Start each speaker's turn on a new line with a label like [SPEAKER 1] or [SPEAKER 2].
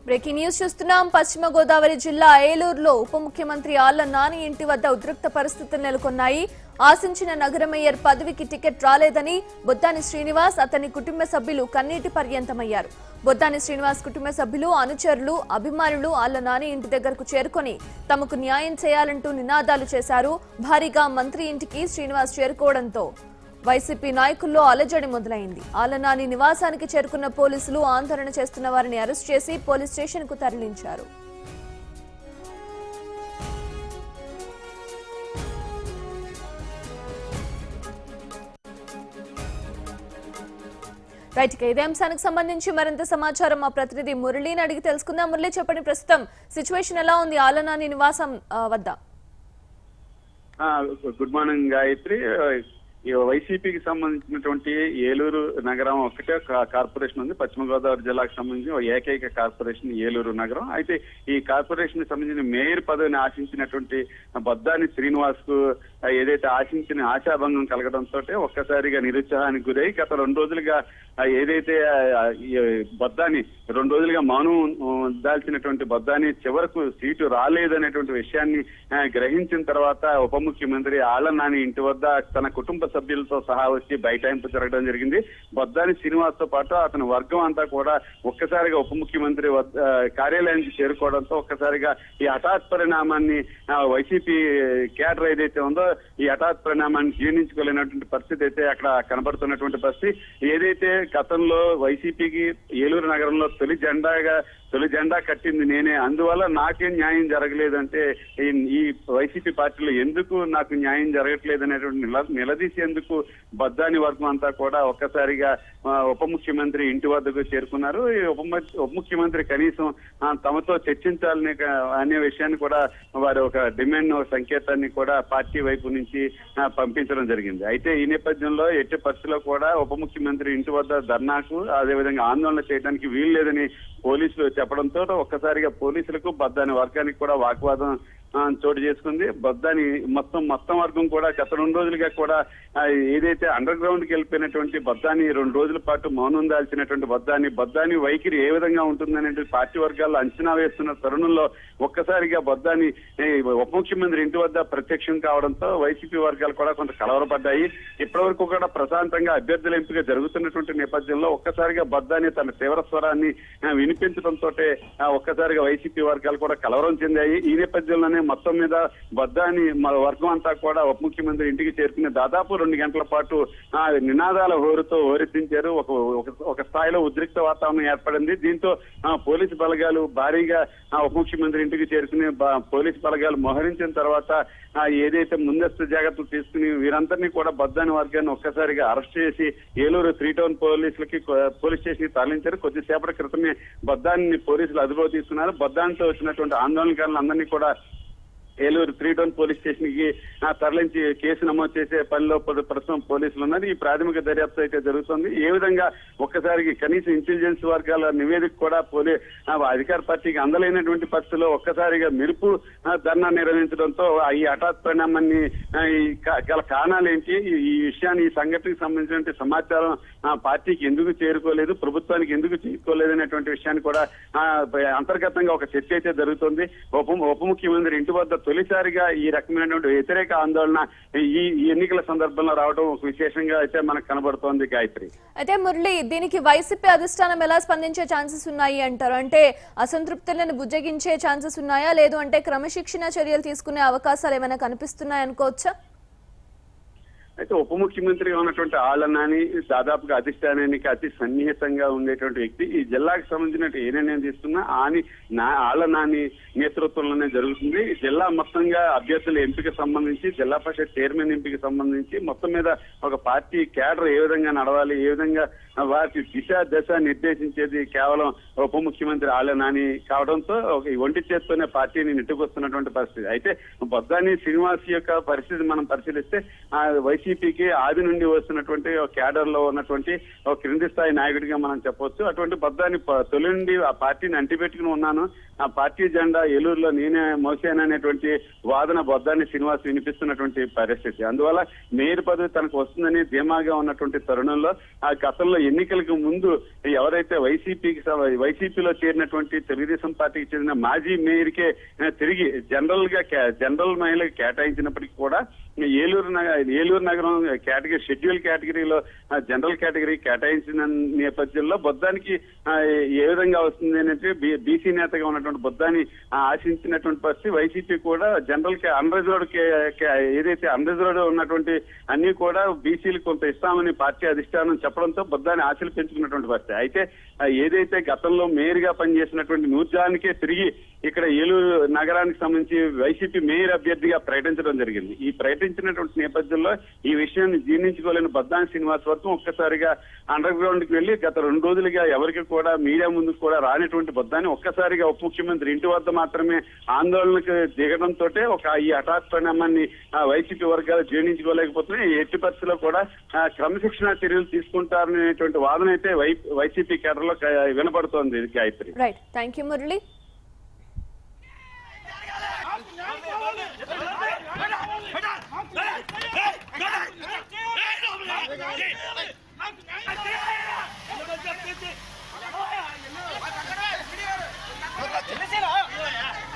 [SPEAKER 1] breaking news చూస్తున్నాం పశ్చిమ గోదావరి జిల్లా ఏలూరులో ఉప ముఖ్యమంత్రి ఆళ్ల నాని ఇంటి వద్ద ఉద్రిక్త పరిస్థితులు నెలకొన్నాయి ఆశించిన నగర మేయర్ పదవికి టికెట్ రాలేదని బొద్దాని శ్రీనివాస్ అతని కుటుంబ సభ్యులు కన్నీటి పర్యంతమయ్యారు బొద్దాని శ్రీనివాస్ కుటుంబ సభ్యులు అనుచరులు అభిమానులు ఆళ్ల నాని ఇంటి దగ్గరకు చేరుకొని తమకు న్యాయం చేయాలంటూ నినాదాలు చేశారు భారీగా మంత్రి ఇంటికి శ్రీనివాస్ చేరుకోవడంతో వైసీపీ నాయకుల్లో అలజడి మొదలైంది ఆలనాని నివాసానికి చేరుకున్న పోలీసులు ఆందోళన చేస్తున్న వారిని అరెస్ట్ చేసి పోలీస్ స్టేషన్ కు తరలించారు రైట్ ఇక ఇదే అంశానికి సంబంధించి మరింత సమాచారం మా ప్రతినిధి మురళిని అడిగి తెలుసుకుందాం మురళి చెప్పండి ప్రస్తుతం సిచ్యువేషన్ ఎలా ఉంది ఆలనాని నివాసం ఆ, వద్ద
[SPEAKER 2] ఆ, గుడ్ మార్నింగ్ గాయత్రి ఈ వైసీపీకి సంబంధించినటువంటి ఏలూరు నగరం ఒకటే కా- కార్పొరేషన్ ఉంది పశ్చిమ గోదావరి జిల్లాకు సంబంధించిన ఒక ఏకైక కార్పొరేషన్ ఏలూరు నగరం అయితే ఈ కార్పొరేషన్ సంబంధించిన మేయర్ పదవిని ఆశించినటువంటి బొద్దాని శ్రీనివాస్ కు ఏదైతే ఆశించిన ఆశాభంగం కలగడంతో ఒక్కసారిగా నిరుత్సాహానికి గురై గత రెండు రోజులుగా ఆ, ఏదైతే ఆ, ఈ బొద్దాని రెండు రోజులుగా మౌనం ఆ, దాల్చినటువంటి బొద్దాని చివరకు సీటు రాలేదనేటువంటి విషయాన్ని ఆ, గ్రహించిన తర్వాత ఉప ముఖ్యమంత్రి ఆళ్ల నాని ఇంటి వద్ద తన కుటుంబ సభ్యులతో సహా వచ్చి బైఠాయింపు జరగడం జరిగింది బొద్దాని శ్రీనివాస్ తో పాటు అతని వర్గం అంతా కూడా ఒక్కసారిగా ఉప ముఖ్యమంత్రి వద్ద ఆ, కార్యాలయానికి చేరుకోవడంతో ఒక్కసారిగా ఈ హఠాత్ పరిణామాన్ని ఆ, వైసీపీ కేడర్ ఏదైతే ఉందో ఈ హఠాత్ పరిణామాన్ని జీర్ణించుకోలేనటువంటి పరిస్థితి అయితే అక్కడ కనబడుతున్నటువంటి పరిస్థితి ఏదైతే గతంలో వైసీపీకి ఏలూరు నగరంలో తొలి జెండాగా తొలి జెండా కట్టింది నేనే అందువల్ల నాకేం న్యాయం జరగలేదంటే ఈ- ఈ వైసీపీ పార్టీలో ఎందుకు నాకు న్యాయం జరగట్లేదు అనేటువంటి నిల నిలదీసేందుకు బద్దాని వర్గం అంతా కూడా ఒక్కసారిగా ఆ, ఉప ముఖ్యమంత్రి ఇంటి వద్దకు చేరుకున్నారు ఈ ఉప ము- ఉప ముఖ్యమంత్రి కనీసం ఆ, తమతో చర్చించాలనే క- అనే విషయాన్ని కూడా వారి ఒక డిమాండ్ ఒక సంకేతాన్ని కూడా పార్టీ వైపు నుంచి ఆ, పంపించడం జరిగింది అయితే ఈ నేపథ్యంలో ఎట్టి పరిస్థితుల్లో కూడా ఉప ముఖ్యమంత్రి ఇంటి వద్ద ధర్నాకు అదేవిధంగా ఆందోళన చేయడానికి వీలు లేదని పోలీసులు చెప్పడంతో ఒక్కసారిగా పోలీసులకు బద్దాని వర్గానికి కూడా వాగ్వాదం ఆ, చోటు చేసుకుంది బొద్దాని మొత్తం మొత్తం వర్గం కూడా గత రెండు రోజులుగా కూడా ఆ, ఏదైతే అండర్ గ్రౌండ్ కి వెళ్ళిపోయినటువంటి బొద్దాని రెండు రోజుల పాటు మౌనం దాల్చినటువంటి బొద్దాని బొద్దాని వైఖరి ఏ విధంగా ఉంటుందనే పార్టీ వర్గాల్లో అంచనా వేస్తున్న తరుణంలో ఒక్కసారిగా బొద్దాని ఏ, ఉప ముఖ్యమంత్రి ఇంటి వద్ద ప్రత్యక్షం కావడంతో వైసీపీ వర్గాలు కూడా కొంత కలవరపడ్డాయి ఇప్పటి వరకు కూడా ప్రశాంతంగా అభ్యర్థుల ఎంపిక జరుగుతున్నటువంటి నేపథ్యంలో ఒక్కసారిగా బొద్దాని తన తీవ్ర స్వరాన్ని ఆ, వినిపించడంతో ఒక్కసారిగా వైసీపీ వర్గాలు కూడా కలవరం చెందాయి ఈ నేపథ్యంలోనే మొత్తం మీద బద్దాని మన వర్గం అంతా కూడా ఉప ముఖ్యమంత్రి ఇంటికి చేరుకుని దాదాపు రెండు గంటల పాటు ఆ నినాదాల హోరుతో హోరెత్తించారు ఒక ఒక- ఒక స్థాయిలో ఉద్రిక్త వాతావరణం ఏర్పడింది దీంతో ఆ, పోలీసు బలగాలు భారీగా ఆ, ఉప ముఖ్యమంత్రి ఇంటికి చేరుకుని బ- పోలీసు బలగాలు మోహరించిన తర్వాత ఆ, ఏదైతే ముందస్తు జాగ్రత్తలు తీసుకుని వీరందరినీ కూడా బద్దాని వర్గాన్ని ఒక్కసారిగా అరెస్ట్ చేసి ఏలూరు త్రీ టౌన్ పోలీసులకి కొ- పోలీస్ స్టేషన్ కి తరలించారు కొద్దిసేపటి క్రితమే బద్దాన్ని పోలీసులు అదుపులో తీసుకున్నారు బద్దానితో వచ్చినటువంటి ఆందోళనకారులందరినీ కూడా Eluru three town police station కి ఆ, తరలించి కేసు నమోదు చేసే పనిలో ప్ర- ప్రస్తుతం పోలీసులు ఉన్నారు ఈ ప్రాథమిక దర్యాప్తు అయితే జరుగుతుంది ఏ విధంగా ఒక్కసారికి కనీసం ఇంటెలిజెన్స్ వర్గాల నివేదిక కూడా పోలీ ఆ, అధికార పార్టీకి అందలేనటువంటి పరిస్థితుల్లో ఒక్కసారిగా మెరుపు ఆ, ధర్నా నిర్వహించడంతో ఆ, ఈ హఠాత్ పరిణామాన్ని ఆ, ఈ క- గల కారణాలు ఏంటి ఈ- ఈ విషయాన్ని ఈ సంఘటనకు సంబంధించిన సమాచారం ఆ, పార్టీకి ఎందుకు చేరుకోలేదు ప్రభుత్వానికి ఎందుకు చేరుకోలేదు అనేటువంటి విషయాన్ని కూడా ఆ, అంతర్గతంగా ఒక చర్చ అయితే జరుగుతుంది ఉప ఉప ముఖ్యమంత్రి ఇంటి వద్ద తొలిసారిగా ఈ రకమైనటువంటి వ్యతిరేక ఆందోళన ఈ ఈ ఎన్నికల సందర్భంలో రావడం ఒక విశేషంగా అయితే మనకు కనబడుతోంది గాయత్రి
[SPEAKER 1] అయితే మురళి దీనికి వైసీపీ అధిష్టానం ఎలా స్పందించే ఛాన్సెస్ ఉన్నాయి అంటారు అంటే అసంతృప్తులను బుజ్జగించే ఛాన్సెస్ ఉన్నాయా లేదు అంటే క్రమశిక్షణ చర్యలు తీసుకునే అవకాశాలు ఏమైనా కనిపిస్తున్నాయి అనుకోవచ్చా
[SPEAKER 2] అయితే ఉప ముఖ్యమంత్రిగా ఉన్నటువంటి ఆళ్ల నాని దాదాపుగా అధిష్టానానికి అతి సన్నిహితంగా ఉండేటువంటి వ్యక్తి ఈ జిల్లాకు సంబంధించిన ఏ నిర్ణయం తీసుకున్నా ఆని నా ఆళ్ల నాని నేతృత్వంలోనే జరుగుతుంది ఈ జిల్లా మొత్తంగా అభ్యర్థుల ఎంపిక సంబంధించి జిల్లా పరిషత్ చైర్మన్ ఎంపిక సంబంధించి మొత్తం మీద ఒక పార్టీ కేడర్ ఏ విధంగా నడవాలి ఏ విధంగా వారికి దిశ దశ నిర్దేశించేది కేవలం ఉప ముఖ్యమంత్రి ఆళ్ల నాని కావడంతో ఒక ఈ ఒంటి చేత్తోనే పార్టీని నెట్టుకొస్తున్నటువంటి పరిస్థితి అయితే బొద్దాని శ్రీనివాస్ యొక్క పరిస్థితి మనం పరిశీలిస్తే ఆ వైసీపీకి ఆది నుండి వస్తున్నటువంటి ఒక క్యాడర్ లో ఉన్నటువంటి ఒక క్రింది స్థాయి నాయకుడిగా మనం చెప్పొచ్చు అటువంటి బొద్దాని ప- తొలి నుండి ఆ పార్టీని అంటిపెట్టుకుని ఉన్నాను ఆ పార్టీ జెండా ఏలూరులో నేనే మోసాననేటువంటి వాదన బొద్దాని శ్రీనివాస్ వినిపిస్తున్నటువంటి పరిస్థితి అందువల్ల మేయర్ పదవి తనకు వస్తుందని ధీమాగా ఉన్నటువంటి తరుణంలో ఆ గతంలో ఎన్నికలకు ముందు ఎవరైతే వైసీపీకి వైసీపీలో చేరినటువంటి తెలుగుదేశం పార్టీకి చెందిన మాజీ మేయర్కే ఆ, తిరిగి జనరల్ గా కే- జనరల్ మహిళకి కేటాయించినప్పటికీ కూడా ఏలూరు నగ ఏలూరు నగరం కేటగిరీ షెడ్యూల్ కేటగిరీలో ఆ, జనరల్ కేటగిరీ కేటాయించిన నేపథ్యంలో బొద్దానికి ఆ, ఏ విధంగా వస్తుంది అనేది బీసీ నేతగా ఉన్నటువంటి బొద్దాని ఆ, ఆశించినటువంటి పరిస్థితి వైసీపీ కూడా జనరల్ కే అన్రిజర్వ్డ్ కే- కే- ఏదైతే అన్రిజర్వ్డ్ ఉన్నటువంటి అన్ని కూడా బీసీలు కొంత ఇస్తామని పార్టీ అధిష్టానం చెప్పడంతో బొద్దాని ఆశలు పెంచుకున్నటువంటి పరిస్థితి అయితే ఆ, ఏదైతే గతంలో మేయర్ గా పనిచేసినటువంటి నూర్జానికే తిరిగి ఇక్కడ ఏలూరు నగరానికి సంబంధించి వైసీపీ మేయర్ అభ్యర్థిగా ప్రకటించడం జరిగింది ఈ ప్రకటించినటువంటి నేపథ్యంలో ఈ విషయాన్ని జీర్ణించుకోలేని బద్దాని శ్రీనివాస్ వర్గం ఒక్కసారిగా అండర్ గ్రౌండ్ కి వెళ్లి గత రెండు రోజులుగా ఎవరికి కూడా మీడియా ముందుకు కూడా రానటువంటి బొద్దాని ఒక్కసారిగా ఉప ముఖ్యమంత్రి ఇంటి వద్ద మాత్రమే ఆందోళనకు దిగడంతో ఒక ఈ హఠాత్ పరిణామాన్ని ఆ, వైసీపీ వర్గాలు జీర్ణించుకోలేకపోతున్నాయి ఎట్టి పరిస్థితుల్లో కూడా ఆ, క్రమశిక్షణ చర్యలు తీసుకుంటారనేటువంటి వాదన అయితే వై వైసీపీ కేడర్లో క- వినపడుతోంది Gayatri
[SPEAKER 1] right thank you Murali
[SPEAKER 3] తెలిసేనా